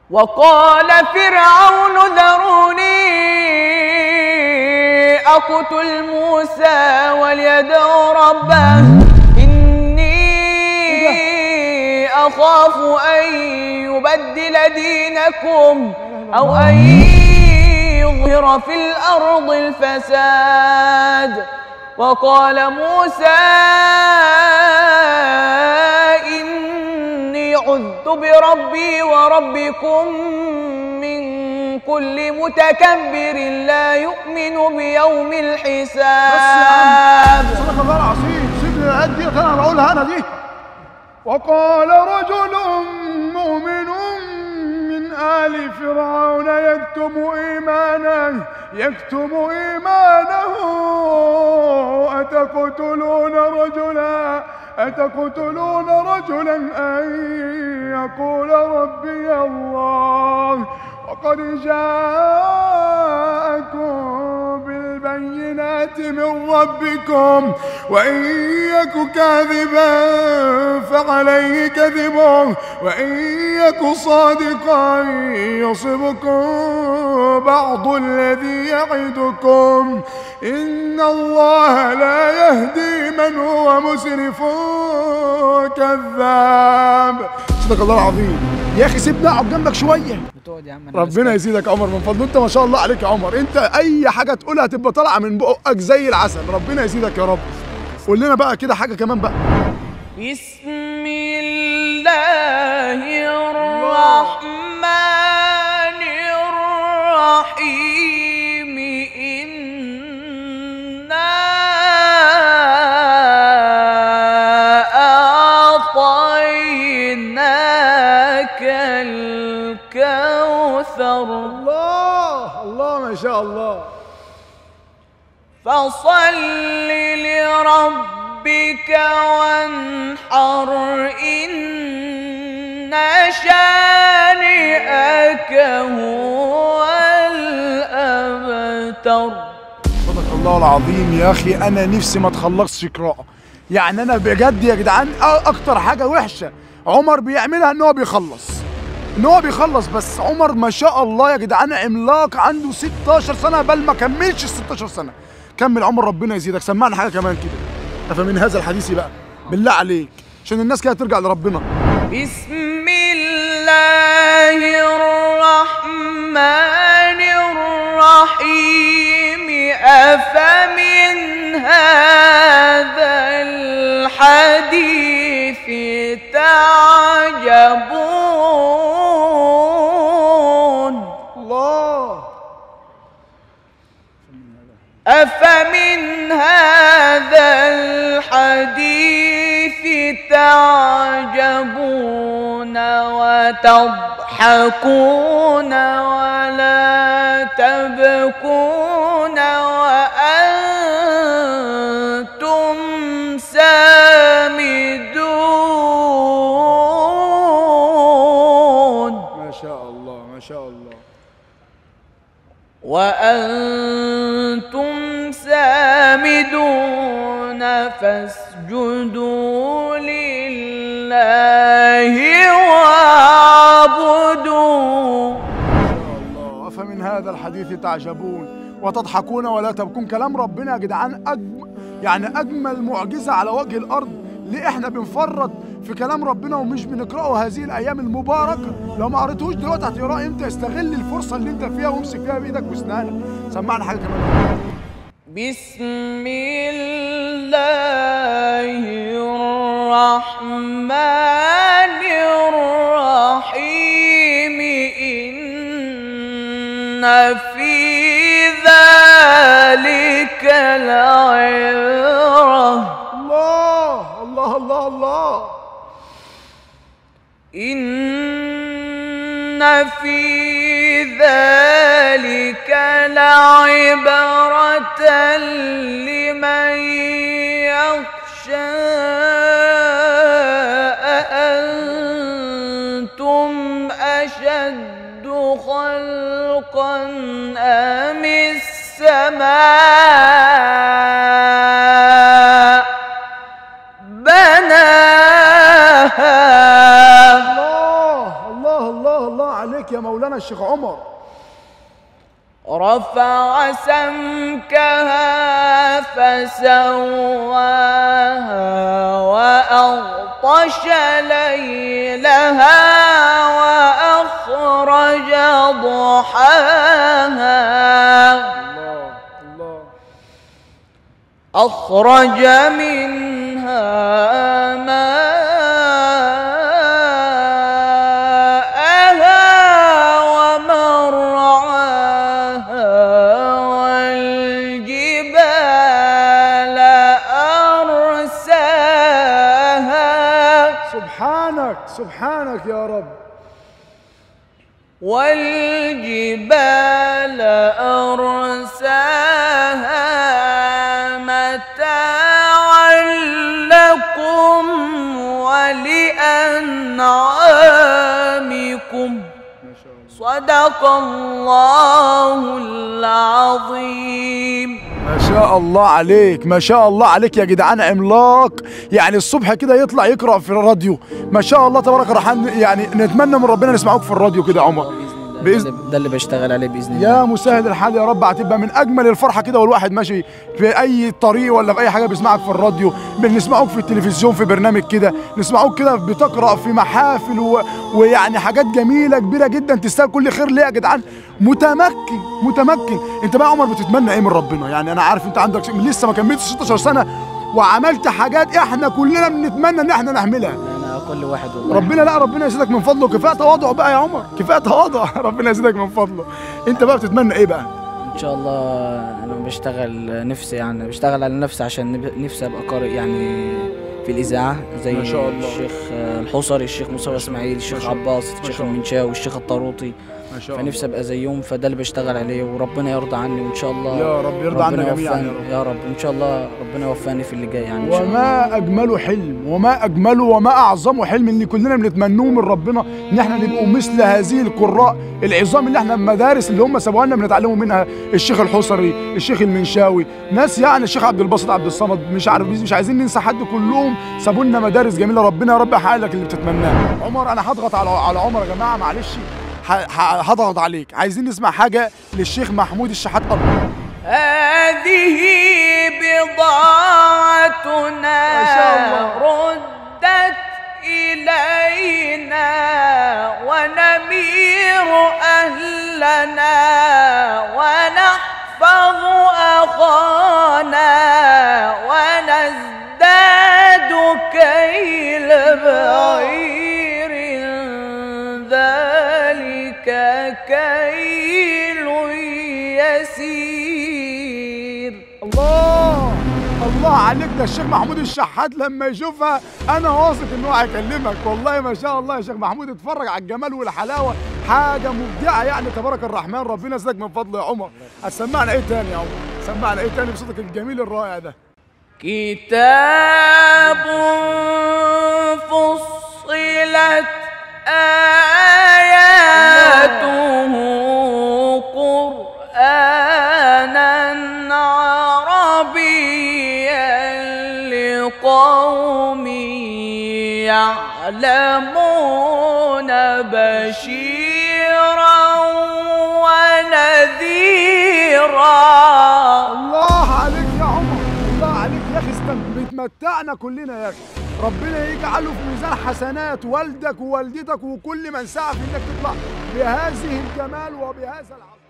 وقال فرعون ذروني أقتل موسى وليدعو ربه إني أخاف أن يبدل دينكم أو أن يظهر في الأرض الفساد وقال موسى إني عذت بربي وربكم من كل متكبر لا يؤمن بيوم الحساب صدق الله العظيم سيبني الآيات دي انا بقولها انا دي وقال رجل مؤمن من آل فرعون يكتم إيمانه يكتم إيمانه أتقتلون رجلا أتقتلون رجلا أن يقول ربي الله وقد جاءكم بالبينات من ربكم وإن يك كاذبا فعليه كذبه وإن يك صادقا يصبكم بعض الذي يعدكم إن الله لا يهدي من هو مسرف كذاب صدق الله العظيم يا اخي سيبني اقعد جنبك شويه بتقعد يا عم أنا ربنا يزيدك يا عمر من فضله انت ما شاء الله عليك يا عمر انت اي حاجه تقولها تبقى طالعه من بقك زي العسل ربنا يزيدك يا رب قول لنا بقى كده حاجه كمان بقى بسم الله الرحمن الرحيم إنا أعطيناك الكوثر الله الله ما شاء الله فصل لربك وانحر إن شانئك هو الأبتر صدق الله العظيم يا اخي انا نفسي ما تخلصش قراءه يعني انا بجد يا جدعان أ- اكتر حاجه وحشه عمر بيعملها ان هو بيخلص ان هو بيخلص بس عمر ما شاء الله يا جدعان عملاق عنده 16 سنه بل ما كملش ال 16 سنه كمل عمر ربنا يزيدك سمعنا حاجه كمان كده فمن هذا الحديث بقى بالله عليك عشان الناس كده ترجع لربنا بسم الله الرحمن الرحيم أفمن هذا الحديث تعجبون الله أفمن هذا الحديث تعجبون وتضحكون ولا تبكون وأنتم سامدون ما شاء الله ما شاء الله وأنتم سامدون فاسجدوا لله واعبدوا الله أفمن هذا الحديث تعجبون وتضحكون ولا تبكون كلام ربنا يا جدعان أجم يعني أجمل معجزة على وجه الأرض ليه احنا بنفرط في كلام ربنا ومش بنقرأه هذه الأيام المباركة لو ما قريتوش دلوقتي هتقراه امتى استغل الفرصة اللي انت فيها وامسك فيها بإيدك واسنانك سمعنا حاجة كمان بسم الله الرحمن الرحيم إن في ذلك لعبرة الله الله الله الله إن في ذلك لعبرة لمن يخشى أأنتم أشد خلقا أم السماء بناها الله الله الله الله عليك عليك يا مولانا الشيخ عمر رفع سمكها فسواها وأغطش ليلها وأخرج ضحاها الله الله أخرج منها ماءها ومرعاها والجبال أرساها سبحانك سبحانك يا رب والجبال أرساها متاعا لكم ولأنعامكم ما شاء الله صدق الله العظيم ما شاء الله عليك ما شاء الله عليك يا جدعان عملاق يعني الصبح كده يطلع يقرا في الراديو ما شاء الله تبارك الرحمن يعني نتمنى من ربنا نسمعوك في الراديو كده يا عمر باذن بإذن- الله ده اللي بشتغل عليه باذن الله يا مسهل الحال يا رب هتبقى من اجمل الفرحه كده والواحد ماشي في اي طريق ولا في اي حاجه بيسمعك في الراديو بنسمعوك في التلفزيون في برنامج كده نسمعوك كده بتقرا في محافل و... ويعني حاجات جميله كبيره جدا تستاهل كل خير ليه يا جدعان متمكن متمكن انت بقى يا عمر بتتمنى ايه من ربنا يعني انا عارف انت عندك لسه ما كملتش 16 سنه وعملت حاجات احنا كلنا بنتمنى ان احنا نعملها انا كل واحد والله ربنا لا ربنا يزيدك من فضله كفايه تواضع بقى يا عمر كفايه تواضع ربنا يزيدك من فضله انت بقى بتتمنى ايه بقى ان شاء الله انا بشتغل نفسي يعني بشتغل على نفسي عشان نب- نفسي ابقى قارئ يعني في الاذاعه زي ما شاء الله. الشيخ آه، الحصري الشيخ مصطفى اسماعيل الشيخ شاء الله. عباس ما الشيخ شاء الله. المنشاوي الشيخ الطاروطي ما شاء فنفسي ابقى زيهم فده اللي بشتغل عليه وربنا يرضى عني وان شاء الله يا رب يرضى عنا ربنا جميعا يا يوفقني- رب يا رب ان شاء الله ربنا يوفقني في اللي جاي يعني ان شاء الله وما اجمله حلم وما اجمله وما اعظمه حلم اللي كلنا بنتمنوه من ربنا ان احنا نبقوا مثل هذه القراء العظام اللي احنا المدارس اللي هم سابوها لنا بنتعلموا منها الشيخ الحصري الشيخ المنشاوي ناس يعني الشيخ عبد الباسط عبد الصمد مش عارف مش عايزين ننسى حد كلهم سابوا لنا مدارس جميله ربنا يا رب يحقق لك اللي بتتمناه عمر انا هضغط على على عمر يا جماعه معلش ه- ه- هضغط عليك عايزين نسمع حاجه للشيخ محمود الشحات الله هذه بضاعتنا ما شاء الله. ردت إلينا ونمير أهلنا ونحفظ أخانا ونزداد كيل بعير ذلك كيل يسير الله الله عليك ده الشيخ محمود الشحات لما يشوفها انا واثق ان هو هيكلمك والله ما شاء الله يا شيخ محمود اتفرج على الجمال والحلاوه حاجه مبدعه يعني تبارك الرحمن ربنا يزيدك من فضله يا عمر هتسمعنا ايه تاني يا عمر سمعنا ايه تاني بصوتك الجميل الرائع ده كتاب فصلت آياته قرآنا عربيا لقوم يعلمون بشيرا ونذيرا الله عليك يا عمر الله عليك يا اخي استم بتمتعنا كلنا يا اخي ربنا يجعله في ميزان حسنات والدك ووالدتك وكل من سعى في انك تطلع بهذه الجمال وبهذا العظيم